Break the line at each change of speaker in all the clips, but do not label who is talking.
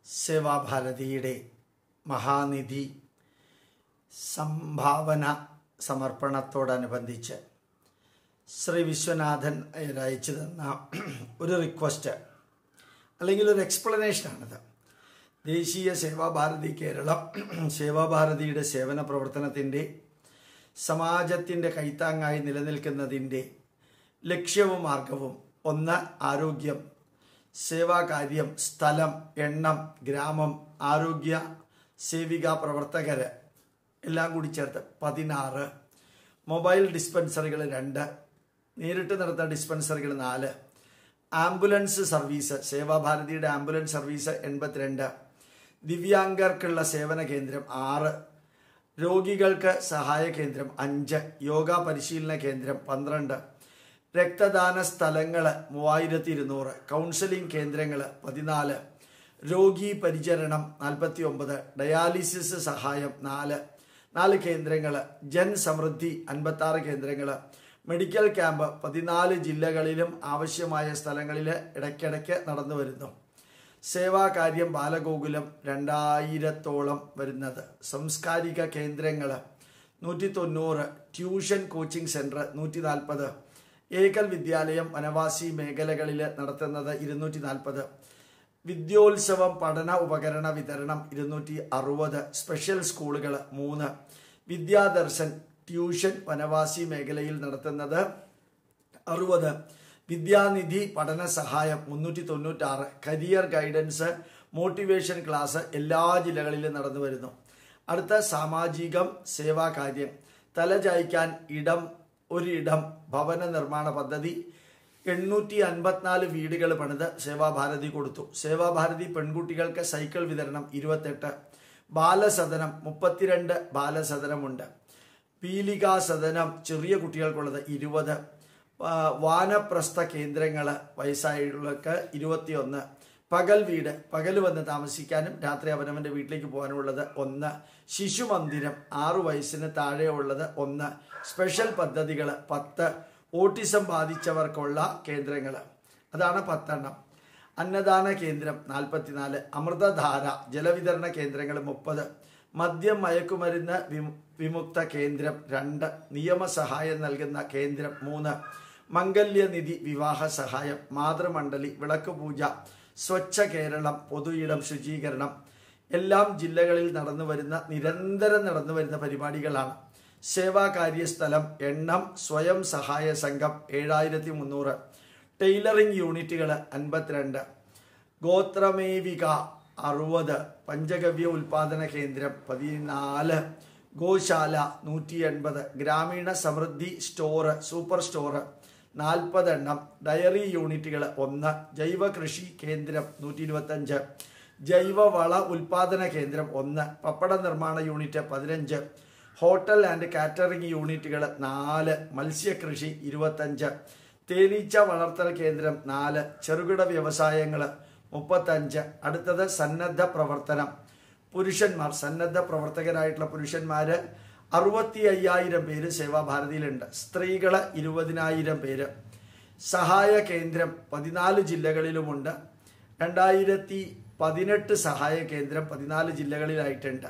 സേവാഭാരതിയുടെ മഹാനിധി സംഭാവന സമർപ്പണത്തോടനുബന്ധിച്ച് ശ്രീ വിശ്വനാഥൻ അയ്യർ അയച്ചു തന്ന ഒരു റിക്വസ്റ്റ് അല്ലെങ്കിൽ ഒരു എക്സ്പ്ലനേഷനാണിത് ദേശീയ സേവാഭാരതി കേരളം സേവാഭാരതിയുടെ സേവന പ്രവർത്തനത്തിൻ്റെ സമാജത്തിൻ്റെ കൈത്താങ്ങായി നിലനിൽക്കുന്നതിൻ്റെ ലക്ഷ്യവും മാർഗവും ഒന്ന് ആരോഗ്യം സേവാകാര്യം സ്ഥലം എണ്ണം ഗ്രാമം ആരോഗ്യ സേവിക പ്രവർത്തകർ എല്ലാം കൂടി ചേർത്ത് പതിനാറ് മൊബൈൽ ഡിസ്പെൻസറികൾ രണ്ട് നേരിട്ട് നടത്തുന്ന ഡിസ്പെൻസറികൾ നാല് ആംബുലൻസ് സർവീസ് സേവാഭാരതിയുടെ ആംബുലൻസ് സർവീസ് എൺപത്തിരണ്ട് ദിവ്യാംഗർക്കുള്ള സേവന കേന്ദ്രം ആറ് രോഗികൾക്ക് സഹായ കേന്ദ്രം അഞ്ച് യോഗ പരിശീലന കേന്ദ്രം പന്ത്രണ്ട് രക്തദാന സ്ഥലങ്ങൾ മൂവായിരത്തി ഇരുന്നൂറ് കൗൺസിലിംഗ് കേന്ദ്രങ്ങൾ പതിനാല് രോഗി പരിചരണം നാൽപ്പത്തി ഒമ്പത് ഡയാലിസിസ് സഹായം നാല് നാല് കേന്ദ്രങ്ങൾ ജൻ സമൃദ്ധി അൻപത്താറ് കേന്ദ്രങ്ങൾ മെഡിക്കൽ ക്യാമ്പ് പതിനാല് ജില്ലകളിലും ആവശ്യമായ സ്ഥലങ്ങളിൽ ഇടയ്ക്കിടയ്ക്ക് നടന്നു വരുന്നു സേവാകാര്യം ബാലഗോകുലം രണ്ടായിരത്തോളം വരുന്നത് സാംസ്കാരിക കേന്ദ്രങ്ങൾ നൂറ്റി തൊണ്ണൂറ് ട്യൂഷൻ കോച്ചിങ് സെൻറ്റർ നൂറ്റി നാൽപ്പത് ഏകൽ വിദ്യാലയം വനവാസി മേഖലകളിൽ നടത്തുന്നത് ഇരുന്നൂറ്റി നാൽപ്പത് വിദ്യോത്സവം പഠന ഉപകരണ വിതരണം ഇരുന്നൂറ്റി അറുപത് സ്പെഷ്യൽ സ്കൂളുകൾ മൂന്ന് വിദ്യാദർശൻ ട്യൂഷൻ വനവാസി മേഖലയിൽ നടത്തുന്നത് അറുപത് വിദ്യാനിധി പഠന സഹായം മുന്നൂറ്റി തൊണ്ണൂറ്റാറ് കരിയർ ഗൈഡൻസ് മോട്ടിവേഷൻ ക്ലാസ് എല്ലാ ജില്ലകളിലും നടന്നു വരുന്നു അടുത്ത സാമാജികം സേവാകാര്യം തലചായ്ക്കാൻ ഇടം ഒരിടം ഭവന നിർമ്മാണ പദ്ധതി എണ്ണൂറ്റി അൻപത്തിനാല് വീടുകൾ പണിത് സേവാഭാരതി കൊടുത്തു സേവാഭാരതി പെൺകുട്ടികൾക്ക് സൈക്കിൾ വിതരണം ഇരുപത്തെട്ട് ബാലസദനം മുപ്പത്തിരണ്ട് ബാലസദനമുണ്ട് പീലികാ സദനം ചെറിയ കുട്ടികൾക്കുള്ളത് ഇരുപത് വാനപ്രസ്ഥ കേന്ദ്രങ്ങൾ വയസ്സായവർക്ക് ഇരുപത്തിയൊന്ന് പകൽ വീട് പകൽ വന്ന് താമസിക്കാനും രാത്രി അവനവൻ്റെ വീട്ടിലേക്ക് പോകാനുള്ളത് ഒന്ന് ശിശു മന്ദിരം ആറു വയസ്സിന് താഴെയുള്ളത് ഒന്ന് സ്പെഷ്യൽ പദ്ധതികൾ പത്ത് ഓട്ടിസം ബാധിച്ചവർക്കുള്ള കേന്ദ്രങ്ങൾ അതാണ് പത്തെണ്ണം അന്നദാന കേന്ദ്രം നാൽപ്പത്തിനാല് അമൃതധാര ജലവിതരണ കേന്ദ്രങ്ങൾ മുപ്പത് മദ്യം മയക്കുമരുന്ന് വിമുക്ത കേന്ദ്രം രണ്ട് നിയമസഹായം നൽകുന്ന കേന്ദ്രം മൂന്ന് മംഗല്യനിധി വിവാഹ സഹായം മാതൃമണ്ഡലി വിളക്ക് പൂജ സ്വച്ഛ കേരളം പൊതുയിടം ശുചീകരണം എല്ലാം ജില്ലകളിൽ നടന്നു വരുന്ന നിരന്തരം നടന്നു വരുന്ന പരിപാടികളാണ് സേവാകാര്യസ്ഥലം എണ്ണം സ്വയം സഹായ സംഘം ഏഴായിരത്തി മുന്നൂറ് ടൈലറിംഗ് യൂണിറ്റുകൾ അൻപത്തിരണ്ട് ഗോത്രമേവിക അറുപത് പഞ്ചഗവ്യ ഉൽപാദന കേന്ദ്രം പതിനാല് ഗോശാല നൂറ്റി എൺപത് ഗ്രാമീണ സമൃദ്ധി സ്റ്റോറ് സൂപ്പർ സ്റ്റോറ് നാൽപ്പതെണ്ണം ഡയറി യൂണിറ്റുകൾ ഒന്ന് ജൈവ കൃഷി കേന്ദ്രം നൂറ്റി ഇരുപത്തഞ്ച് ജൈവവള ഉൽപാദന കേന്ദ്രം ഒന്ന് പപ്പട നിർമ്മാണ യൂണിറ്റ് പതിനഞ്ച് ഹോട്ടൽ ആൻഡ് കാറ്ററിംഗ് യൂണിറ്റുകൾ നാല് മത്സ്യകൃഷി ഇരുപത്തഞ്ച് തേനീച്ച വളർത്തൽ കേന്ദ്രം നാല് ചെറുകിട വ്യവസായങ്ങൾ മുപ്പത്തഞ്ച് അടുത്തത് സന്നദ്ധ പ്രവർത്തനം പുരുഷന്മാർ സന്നദ്ധ പ്രവർത്തകരായിട്ടുള്ള പുരുഷന്മാർ അറുപത്തി അയ്യായിരം പേര് സേവാഭാരതിയിലുണ്ട് സ്ത്രീകൾ ഇരുപതിനായിരം പേര് സഹായ കേന്ദ്രം പതിനാല് ജില്ലകളിലുമുണ്ട് രണ്ടായിരത്തി പതിനെട്ട് സഹായ കേന്ദ്രം പതിനാല് ജില്ലകളിലായിട്ടുണ്ട്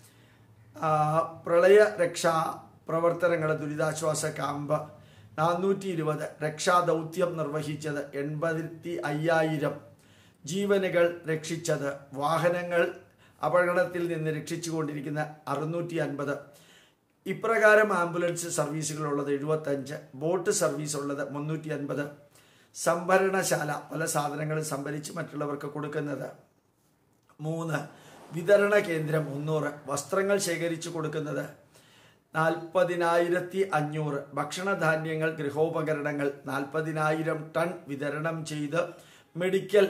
പ്രളയ രക്ഷാ പ്രവർത്തനങ്ങൾ ദുരിതാശ്വാസ ക്യാമ്പ് നാനൂറ്റി ഇരുപത് രക്ഷാദൗത്യം നിർവഹിച്ചത് എൺപത്തി അയ്യായിരം ജീവനുകൾ രക്ഷിച്ചത് വാഹനങ്ങൾ അപകടത്തിൽ നിന്ന് രക്ഷിച്ചുകൊണ്ടിരിക്കുന്ന അറുന്നൂറ്റി അൻപത് ഇപ്രകാരം ആംബുലൻസ് സർവീസുകളുള്ളത് എഴുപത്തഞ്ച് ബോട്ട് സർവീസ് ഉള്ളത് മുന്നൂറ്റി അൻപത് സംഭരണശാല പല സാധനങ്ങളും സംഭരിച്ച് മറ്റുള്ളവർക്ക് കൊടുക്കുന്നത് മൂന്ന് വിതരണ കേന്ദ്രം മുന്നൂറ് വസ്ത്രങ്ങൾ ശേഖരിച്ചു കൊടുക്കുന്നത് നാൽപ്പതിനായിരത്തി അഞ്ഞൂറ് ഭക്ഷണധാന്യങ്ങൾ ഗൃഹോപകരണങ്ങൾ നാൽപ്പതിനായിരം ടൺ വിതരണം ചെയ്ത് മെഡിക്കൽ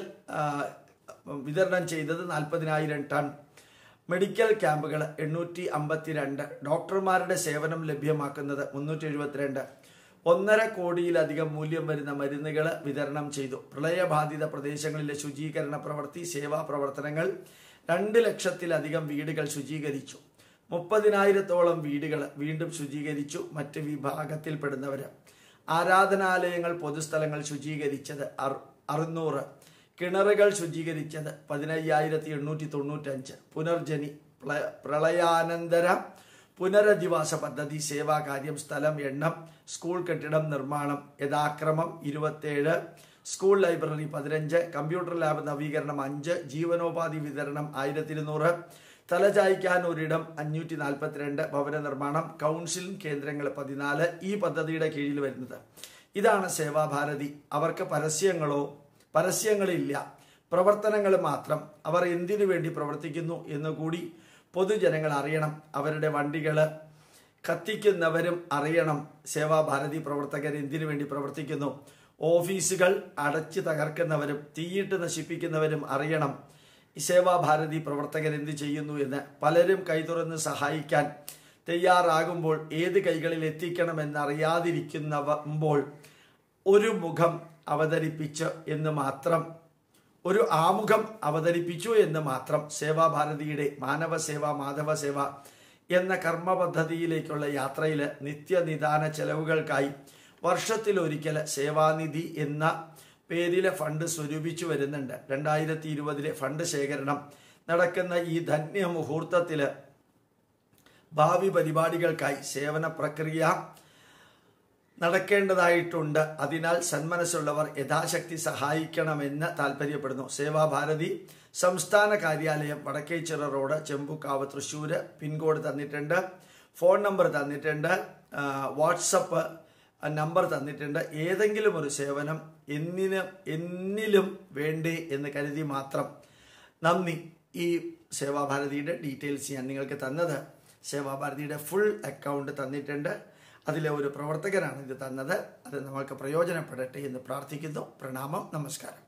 വിതരണം ചെയ്തത് നാൽപ്പതിനായിരം ടൺ മെഡിക്കൽ ക്യാമ്പുകൾ എണ്ണൂറ്റി അമ്പത്തിരണ്ട് ഡോക്ടർമാരുടെ സേവനം ലഭ്യമാക്കുന്നത് മുന്നൂറ്റി എഴുപത്തിരണ്ട് ഒന്നര കോടിയിലധികം മൂല്യം വരുന്ന മരുന്നുകൾ വിതരണം ചെയ്തു പ്രളയബാധിത പ്രദേശങ്ങളിലെ ശുചീകരണ പ്രവൃത്തി സേവാ പ്രവർത്തനങ്ങൾ രണ്ട് ലക്ഷത്തിലധികം വീടുകൾ ശുചീകരിച്ചു മുപ്പതിനായിരത്തോളം വീടുകൾ വീണ്ടും ശുചീകരിച്ചു മറ്റ് വിഭാഗത്തിൽപ്പെടുന്നവർ ആരാധനാലയങ്ങൾ പൊതുസ്ഥലങ്ങൾ ശുചീകരിച്ചത് അറുന്നൂറ് കിണറുകൾ ശുചീകരിച്ചത് പതിനയ്യായിരത്തി എണ്ണൂറ്റി തൊണ്ണൂറ്റഞ്ച് പുനർജനി പ്ല- പ്രളയാനന്തര പുനരധിവാസ പദ്ധതി സേവാകാര്യം സ്ഥലം എണ്ണം സ്കൂൾ കെട്ടിടം നിർമ്മാണം യഥാക്രമം ഇരുപത്തേഴ് സ്കൂൾ ലൈബ്രറി പതിനഞ്ച് കമ്പ്യൂട്ടർ ലാബ് നവീകരണം അഞ്ച് ജീവനോപാധി വിതരണം ആയിരത്തി ഇരുന്നൂറ് തലചായ്ക്കാൻ ഒരിടം അഞ്ഞൂറ്റി നാൽപ്പത്തിരണ്ട് ഭവന നിർമ്മാണം കൗൺസിലിംഗ് കേന്ദ്രങ്ങൾ പതിനാല് ഈ പദ്ധതിയുടെ കീഴിൽ വരുന്നത് ഇതാണ് സേവാഭാരതി അവർക്ക് പരസ്യങ്ങളോ പരസ്യങ്ങളില്ല പ്രവർത്തനങ്ങൾ മാത്രം അവർ എന്തിനു വേണ്ടി പ്രവർത്തിക്കുന്നു എന്ന് കൂടി പൊതുജനങ്ങൾ അറിയണം അവരുടെ വണ്ടികൾ കത്തിക്കുന്നവരും അറിയണം സേവാഭാരതി പ്രവർത്തകർ എന്തിനു വേണ്ടി പ്രവർത്തിക്കുന്നു ഓഫീസുകൾ അടച്ചു തകർക്കുന്നവരും തീയിട്ട് നശിപ്പിക്കുന്നവരും അറിയണം ഈ സേവാഭാരതി പ്രവർത്തകർ എന്ത് ചെയ്യുന്നു എന്ന് പലരും കൈതുറന്ന് സഹായിക്കാൻ തയ്യാറാകുമ്പോൾ ഏത് കൈകളിൽ എത്തിക്കണമെന്നറിയാതിരിക്കുന്നമ്പോൾ ഒരു മുഖം അവതരിപ്പിച്ച് എന്ന് മാത്രം ഒരു ആമുഖം അവതരിപ്പിച്ചു എന്ന് മാത്രം സേവാഭാരതിയുടെ മാനവ സേവ മാധവ സേവ എന്ന കർമ്മ പദ്ധതിയിലേക്കുള്ള യാത്രയിൽ നിത്യനിദാന ചെലവുകൾക്കായി വർഷത്തിലൊരിക്കൽ സേവാനിധി എന്ന പേരിലെ ഫണ്ട് സ്വരൂപിച്ചു വരുന്നുണ്ട് രണ്ടായിരത്തി ഇരുപതിലെ ഫണ്ട് ശേഖരണം നടക്കുന്ന ഈ ധന്യ മുഹൂർത്തത്തിൽ ഭാവി പരിപാടികൾക്കായി സേവന പ്രക്രിയ നടക്കേണ്ടതായിട്ടുണ്ട് അതിനാൽ സന്മനസ്സുള്ളവർ യഥാശക്തി സഹായിക്കണമെന്ന് താല്പര്യപ്പെടുന്നു സേവാഭാരതി സംസ്ഥാന കാര്യാലയം വടക്കേച്ചിറ റോഡ് ചെമ്പുക്കാവ് തൃശ്ശൂർ പിൻകോഡ് തന്നിട്ടുണ്ട് ഫോൺ നമ്പർ തന്നിട്ടുണ്ട് ആ, വാട്സപ്പ് നമ്പർ തന്നിട്ടുണ്ട് ഏതെങ്കിലും ഒരു സേവനം എന്നിന് എന്നിലും വേണ്ടേ എന്ന് കരുതി മാത്രം നന്ദി ഈ സേവാഭാരതിയുടെ ഡീറ്റെയിൽസ് ഞാൻ നിങ്ങൾക്ക് തന്നത് സേവാഭാരതിയുടെ ഫുൾ അക്കൗണ്ട് തന്നിട്ടുണ്ട് അതിലെ ഒരു പ്രവർത്തകനാണ് ഇത് തന്നത് അത് നമ്മൾക്ക് പ്രയോജനപ്പെടട്ടെ എന്ന് പ്രാർത്ഥിക്കുന്നു പ്രണാമം നമസ്കാരം